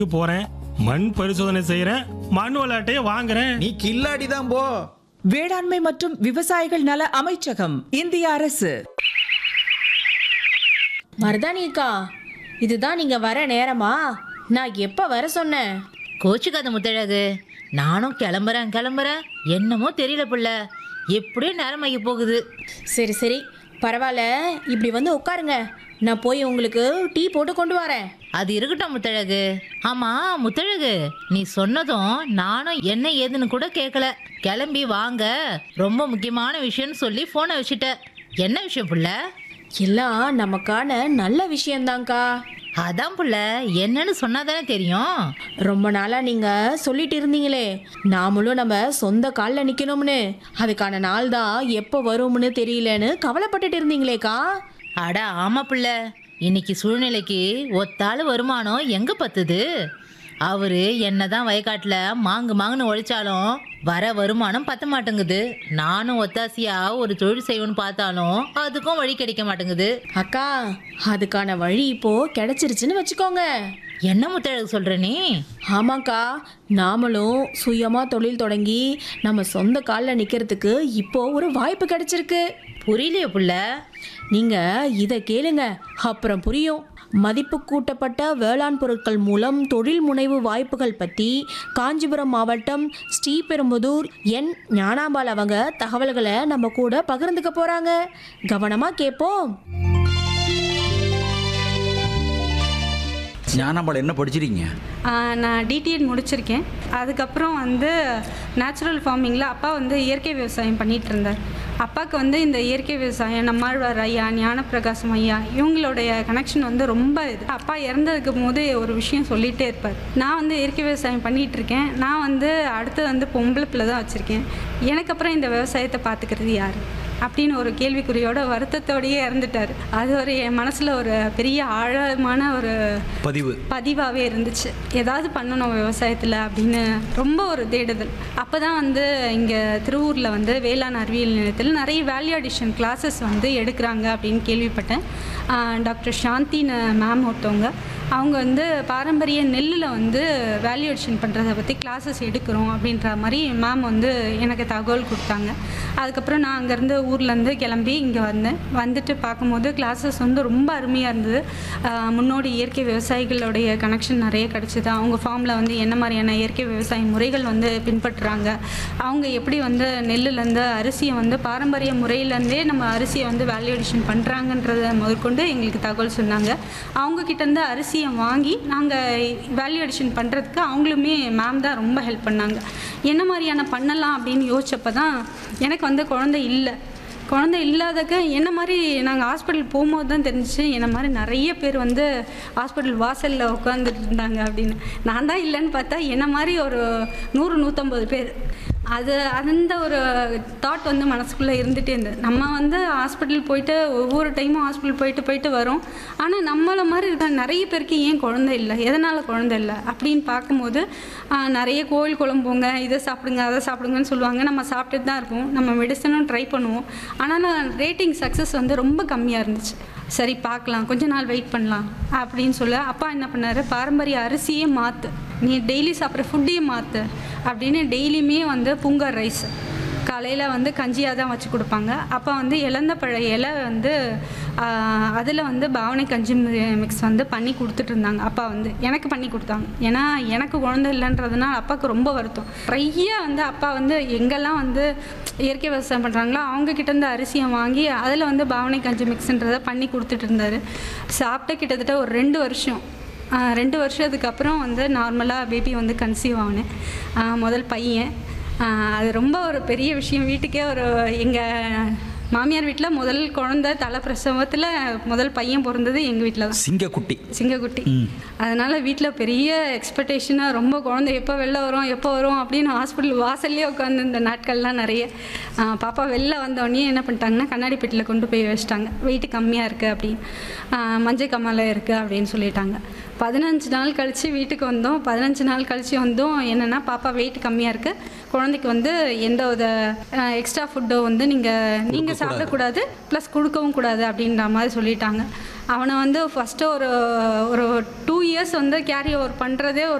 போறேன் மண் பரிசோதனை செய்யறேன் மண் விளையாட்டையே வாங்குறேன் நீ கில்லாடி தான் போ வேளாண்மை மற்றும் விவசாயிகள் நல அமைச்சகம் இந்திய அரசு மருதானிக்கா இதுதான் நீங்க வர நேரமா நான் எப்ப வர சொன்னேன் கோச்சுக்காத முத்தழகு நானும் கிளம்புறேன் கிளம்புறேன் என்னமோ தெரியல புள்ள எப்படியும் நேரமாகி போகுது சரி சரி பரவாயில்ல இப்படி வந்து உட்காருங்க நான் போய் உங்களுக்கு டீ போட்டு கொண்டு வரேன் அது இருக்கட்டும் முத்தழகு ஆமா முத்தழகு நீ சொன்னதும் நானும் என்ன ஏதுன்னு கூட கேட்கல கிளம்பி வாங்க ரொம்ப முக்கியமான விஷயம்னு சொல்லி ஃபோனை வச்சுட்ட என்ன விஷயம் புள்ள எல்லாம் நமக்கான நல்ல விஷயம்தான்க்கா அதான் புள்ள என்னன்னு சொன்னாதானே தெரியும் ரொம்ப நாளா நீங்க சொல்லிட்டு இருந்தீங்களே நாமளும் நம்ம சொந்த காலில் நிக்கணும்னு அதுக்கான நாள் தான் எப்போ வரும்னு தெரியலன்னு கவலைப்பட்டுட்டு இருந்தீங்களேக்கா அட ஆமா புள்ள இன்னைக்கு சூழ்நிலைக்கு ஒத்தாள் வருமானம் எங்க பத்துது அவரு என்னதான் வயக்காட்டுல மாங்கு மாங்குன்னு ஒழிச்சாலும் வர வருமானம் பத்த மாட்டேங்குது நானும் ஒத்தாசியா ஒரு தொழில் செய்வேன்னு பார்த்தாலும் அதுக்கும் வழி கிடைக்க மாட்டேங்குது அக்கா அதுக்கான வழி இப்போ கிடைச்சிருச்சுன்னு வச்சுக்கோங்க என்ன முத்தழகு சொல்ற நீ ஆமாக்கா நாமளும் சுயமா தொழில் தொடங்கி நம்ம சொந்த காலில் நிக்கிறதுக்கு இப்போ ஒரு வாய்ப்பு கிடைச்சிருக்கு புரியலையே புள்ள நீங்க இதை கேளுங்க அப்புறம் புரியும் மதிப்பு கூட்டப்பட்ட வேளாண் பொருட்கள் மூலம் தொழில் முனைவு வாய்ப்புகள் பற்றி காஞ்சிபுரம் மாவட்டம் ஸ்ரீபெரும்புதூர் என் ஞானாம்பாள் அவங்க தகவல்களை நம்ம கூட பகிர்ந்துக்க போறாங்க கவனமா கேட்போம் ஞானாம்பாள் என்ன படிச்சிருக்கீங்க ஆ, நான் டிடிஎட் முடிச்சிருக்கேன் அதுக்கப்புறம் வந்து நேச்சுரல் ஃபார்மிங்கில் அப்பா வந்து இயற்கை விவசாயம் பண்ணிட்டு இருந்தார் அப்பாவுக்கு வந்து இந்த இயற்கை விவசாயம் நம்மாழ்வார் ஐயா ஞானப்பிரகாசம் ஐயா இவங்களுடைய கனெக்ஷன் வந்து ரொம்ப இது அப்பா இறந்ததுக்கு போது ஒரு விஷயம் சொல்லிகிட்டே இருப்பார் நான் வந்து இயற்கை விவசாயம் பண்ணிட்டு இருக்கேன் நான் வந்து அடுத்து வந்து பொம்பளை பிள்ளை தான் வச்சுருக்கேன் எனக்கு அப்புறம் இந்த விவசாயத்தை பார்த்துக்கிறது யார் அப்படின்னு ஒரு கேள்விக்குறியோட வருத்தத்தோடயே இறந்துட்டார் அது ஒரு என் மனசில் ஒரு பெரிய ஆழமான ஒரு பதிவு பதிவாகவே இருந்துச்சு ஏதாவது பண்ணணும் விவசாயத்தில் அப்படின்னு ரொம்ப ஒரு தேடுதல் அப்போ தான் வந்து இங்கே திருவூரில் வந்து வேளாண் அறிவியல் நிலையத்தில் நிறைய வேல்யூ அடிஷன் கிளாஸஸ் வந்து எடுக்கிறாங்க அப்படின்னு கேள்விப்பட்டேன் ஆஹ் டாக்டர் சாந்தின்னு மேம் ஒருத்தவங்க அவங்க வந்து பாரம்பரிய நெல்லில் வந்து வேல்யூ அடிஷன் பண்ணுறதை பற்றி கிளாஸஸ் எடுக்கிறோம் அப்படின்ற மாதிரி மேம் வந்து எனக்கு தகவல் கொடுத்தாங்க அதுக்கப்புறம் நான் அங்கேருந்து ஊர்லேருந்து கிளம்பி இங்கே வந்தேன் வந்துட்டு பார்க்கும்போது கிளாஸஸ் வந்து ரொம்ப அருமையாக இருந்தது ஆஹ் முன்னோடி இயற்கை விவசாயிகளுடைய கனெக்ஷன் நிறைய கிடச்சிது அவங்க ஃபார்மில் வந்து என்ன மாதிரியான இயற்கை விவசாய முறைகள் வந்து பின்பற்றுறாங்க அவங்க எப்படி வந்து நெல்லுலேருந்து அரிசியை வந்து பாரம்பரிய முறையிலேருந்தே நம்ம அரிசியை வந்து வேல்யூ அடிஷன் பண்ணுறாங்கன்றத முதற்கொண்டு எங்களுக்கு தகவல் சொன்னாங்க அவங்க கிட்டேருந்து அரிசியை வாங்கி நாங்கள் வேல்யூ அடிஷன் பண்ணுறதுக்கு அவங்களுமே மேம் தான் ரொம்ப ஹெல்ப் பண்ணாங்க என்ன மாதிரியான பண்ணலாம் அப்படின்னு யோசிச்சப்போ தான் எனக்கு வந்து குழந்தை இல்லை குழந்தை இல்லாதக்க என்ன மாதிரி நாங்கள் ஹாஸ்பிட்டல் போகும்போது தான் தெரிஞ்சிச்சு என்ன மாதிரி நிறைய பேர் வந்து ஹாஸ்பிட்டல் வாசலில் உட்காந்துட்டு இருந்தாங்க அப்படின்னு நான் தான் இல்லைன்னு பார்த்தா என்ன மாதிரி ஒரு நூறு நூற்றம்பது பேர் அது அந்த ஒரு தாட் வந்து மனசுக்குள்ளே இருந்துகிட்டே இருந்தது நம்ம வந்து ஹாஸ்பிட்டல் போயிட்டு ஒவ்வொரு டைமும் ஹாஸ்பிட்டல் போயிட்டு போயிட்டு வரோம் ஆனால் நம்மளை மாதிரி இருக்க நிறைய பேருக்கு ஏன் குழந்தை இல்லை எதனால் குழந்தை இல்லை அப்படின்னு பார்க்கும்போது ஆஹ், நிறைய கோயில் குழம்பு போங்க இதை சாப்பிடுங்க அதை சாப்பிடுங்கன்னு சொல்லுவாங்க நம்ம சாப்பிட்டுட்டு தான் இருப்போம் நம்ம மெடிசனும் ட்ரை பண்ணுவோம் ஆனால் ரேட்டிங் சக்ஸஸ் வந்து ரொம்ப கம்மியாக இருந்துச்சு சரி பார்க்கலாம் கொஞ்ச நாள் வெயிட் பண்ணலாம் அப்படின்னு சொல்ல அப்பா என்ன பண்ணாரு பாரம்பரிய அரிசியே மாற்று நீ டெய்லி சாப்பிட்ற ஃபுட்டையே மாற்று அப்படின்னு டெய்லியுமே வந்து புங்கர் ரைஸ் காலையில் வந்து கஞ்சியாக தான் வச்சு கொடுப்பாங்க அப்போ வந்து இழந்த பழ இலை வந்து அதில் வந்து பாவனை கஞ்சி மிக்ஸ் வந்து பண்ணி கொடுத்துட்டு இருந்தாங்க அப்பா வந்து எனக்கு பண்ணி கொடுத்தாங்க ஏன்னா எனக்கு குழந்தை இல்லைன்றதுனால அப்பாவுக்கு ரொம்ப வருத்தம் நிறைய வந்து அப்பா வந்து எங்கெல்லாம் வந்து இயற்கை விவசாயம் பண்ணுறாங்களோ அவங்க கிட்டேருந்து அரிசியை வாங்கி அதில் வந்து பாவனை கஞ்சி மிக்ஸ்ன்றதை பண்ணி கொடுத்துட்டு இருந்தார் சாப்பிட்ட கிட்டத்தட்ட ஒரு ரெண்டு வருஷம் ஆஹ் ரெண்டு வருஷத்துக்கு அப்புறம் வந்து நார்மலாக பேபி வந்து கன்சீவ் ஆனேன் ஆஹ் முதல் பையன் ஆஹ் அது ரொம்ப ஒரு பெரிய விஷயம் வீட்டுக்கே ஒரு எங்கள் மாமியார் வீட்டில் முதல் குழந்தை தலை பிரசவத்தில் முதல் பையன் பிறந்தது எங்கள் வீட்டில் தான் சிங்கக்குட்டி சிங்கக்குட்டி அதனால வீட்டில் பெரிய எக்ஸ்பெக்டேஷனாக ரொம்ப குழந்தை எப்போ வெளில வரும் எப்போ வரும் அப்படின்னு ஹாஸ்பிட்டல் வாசல்லே உட்காந்து இந்த நாட்கள்லாம் நிறைய ஆ, பாப்பா வெளில வந்தோடனே என்ன பண்ணிட்டாங்கன்னா கண்ணாடி பெட்டியில் கொண்டு போய் வச்சிட்டாங்க வெயிட் கம்மியாக இருக்குது அப்படின்னு ஆ, மஞ்சள் கம்மால இருக்குது அப்படின்னு சொல்லிட்டாங்க பதினஞ்சு நாள் கழித்து வீட்டுக்கு வந்தோம் பதினஞ்சு நாள் கழித்து வந்தோம் என்னென்னா பாப்பா வெயிட் கம்மியாக இருக்குது குழந்தைக்கு வந்து எந்த வித எக்ஸ்ட்ரா ஃபுட்டோ வந்து நீங்கள் நீங்கள் சாப்பிடக்கூடாது ப்ளஸ் கொடுக்கவும் கூடாது அப்படின்ற மாதிரி சொல்லிட்டாங்க அவனை வந்து ஃபஸ்ட்டு ஒரு ஒரு டூ இயர்ஸ் வந்து கேரி ஓவர் பண்ணுறதே ஒரு